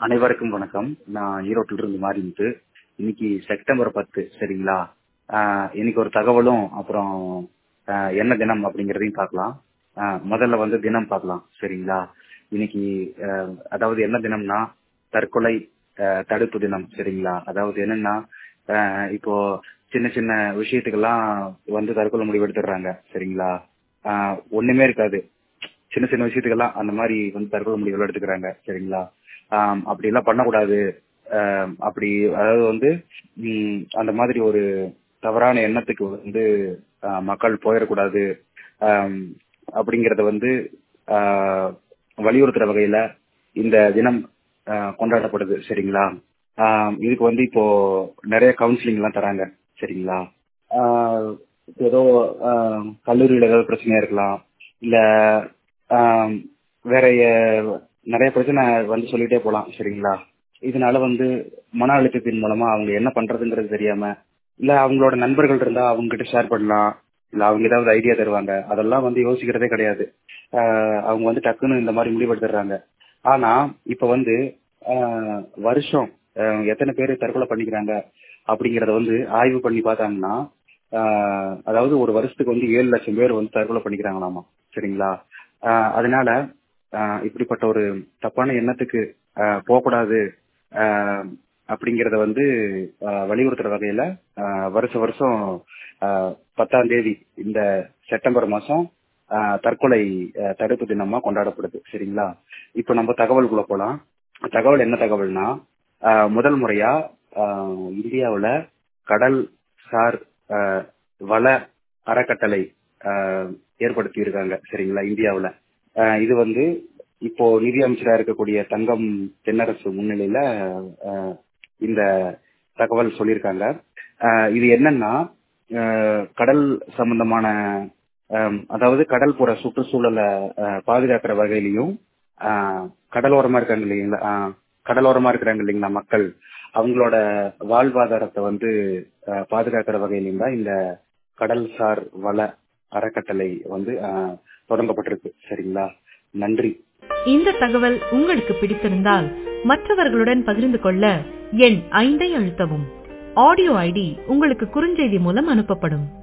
அனைவருக்கும் வணக்கம் நான் ஈரோட்டில இருந்து மாறிட்டு இன்னைக்கு செப்டம்பர் பத்து சரிங்களா ஆஹ் இன்னைக்கு ஒரு தகவலும் அப்புறம் ஆஹ் என்ன தினம் அப்படிங்கறதையும் பார்க்கலாம் ஆஹ் முதல்ல வந்து தினம் பார்க்கலாம் சரிங்களா இன்னைக்கு ஆஹ் அதாவது என்ன தினம்னா தற்கொலை ஆஹ் தடுப்பு தினம் சரிங்களா அதாவது என்னன்னா ஆஹ் இப்போ சின்ன சின்ன விஷயத்துக்கெல்லாம் வந்து தற்கொலை முடிவு எடுத்துடுறாங்க சரிங்களா ஆஹ் ஒண்ணுமே இருக்காது சின்ன சின்ன விஷயத்துக்கெல்லாம் அந்த மாதிரி வந்து தற்கொலை முடிவுகள் எடுத்துக்கிறாங்க சரிங்களா ஆம், அப்படி எல்லாம் பண்ணக்கூடாது ஆம், அப்படி அதாவது வந்து ம், அந்த மாதிரி ஒரு தவறான எண்ணத்துக்கு வந்து ஆ, மக்கள் போயிடக்கூடாது ஆம், அப்படிங்கறத வந்து ஆ, வலியுறுத்துற வகையில இந்த தினம் ஆ, கொண்டாடப்படுது சரிங்களா ஆம், இதுக்கு வந்து இப்போ நிறைய கவுன்சிலிங் எல்லாம் தராங்க சரிங்களா ஆ, ஏதோ ஆ, கல்லூரியில ஏதாவது பிரச்சனையா இருக்கலாம் இல்ல ஆம், வேற எ- நிறைய பிரச்சனை வந்து சொல்லிட்டே போலாம் சரிங்களா இதனால வந்து மன அழுத்தத்தின் மூலமா அவங்க என்ன பண்றதுங்கிறது தெரியாம இல்ல அவங்களோட நண்பர்கள் இருந்தா அவங்க கிட்ட ஷேர் பண்ணலாம் இல்ல அவங்க ஏதாவது ஐடியா தருவாங்க அதெல்லாம் வந்து யோசிக்கிறதே கிடையாது ஆஹ் அவங்க வந்து டக்குன்னு இந்த மாதிரி முடிவெடுத்துடுறாங்க ஆனா இப்ப வந்து ஆஹ் வருஷம் ஆஹ் எத்தனை பேர் தற்கொலை பண்ணிக்கிறாங்க அப்படிங்கறத வந்து ஆய்வு பண்ணி பார்த்தாங்கன்னா ஆஹ் அதாவது ஒரு வருஷத்துக்கு வந்து ஏழு லட்சம் பேர் வந்து தற்கொலை பண்ணிக்கிறாங்களாமா சரிங்களா ஆஹ் அதனால ஆஹ் இப்படிப்பட்ட ஒரு தப்பான எண்ணத்துக்கு ஆஹ் போகக்கூடாது ஆஹ் அப்படிங்கறத வந்து ஆஹ் வலியுறுத்துற வகையில ஆஹ் வருஷ வருஷம் ஆஹ் பத்தாம் தேதி இந்த செப்டம்பர் மாசம் ஆஹ் தற்கொலை ஆஹ் தடுப்பு தினமா கொண்டாடப்படுது சரிங்களா இப்ப நம்ம தகவலுக்குள்ள போலாம் தகவல் என்ன தகவல்னா ஆஹ் முதல் முறையா ஆஹ் இந்தியாவுல கடல் சார் ஆஹ் வள அறக்கட்டளை ஆஹ் ஏற்படுத்தி இருக்காங்க சரிங்களா இந்தியாவுல ஆஹ் இது வந்து இப்போ நிதி அமைச்சரா இருக்கக்கூடிய தங்கம் தென்னரசு முன்னிலையில ஆஹ் இந்த தகவல் சொல்லியிருக்காங்க ஆஹ் இது என்னன்னா ஆஹ் கடல் சம்பந்தமான ஆம், அதாவது கடல் புற சுற்றுச்சூழலை ஆஹ் பாதுகாக்கிற வகையிலையும் ஆஹ் கடலோரமா இருக்காங்க இல்லைங்களா ஆஹ் கடலோரமா இருக்கிறாங்க இல்லைங்களா மக்கள் அவங்களோட வாழ்வாதாரத்தை வந்து ஆஹ் பாதுகாக்கிற வகையிலும் தான் இந்த கடல்சார் வள அறக்கட்டளை வந்து ஆஹ் தொடங்கப்பட்டிருக்கு சரிங்களா நன்றி இந்த தகவல் உங்களுக்கு பிடித்திருந்தால் மற்றவர்களுடன் பகிர்ந்து கொள்ள எண் ஐந்தை அழுத்தவும் ஆடியோ ஐடி உங்களுக்கு குறுஞ்செய்தி மூலம் அனுப்பப்படும்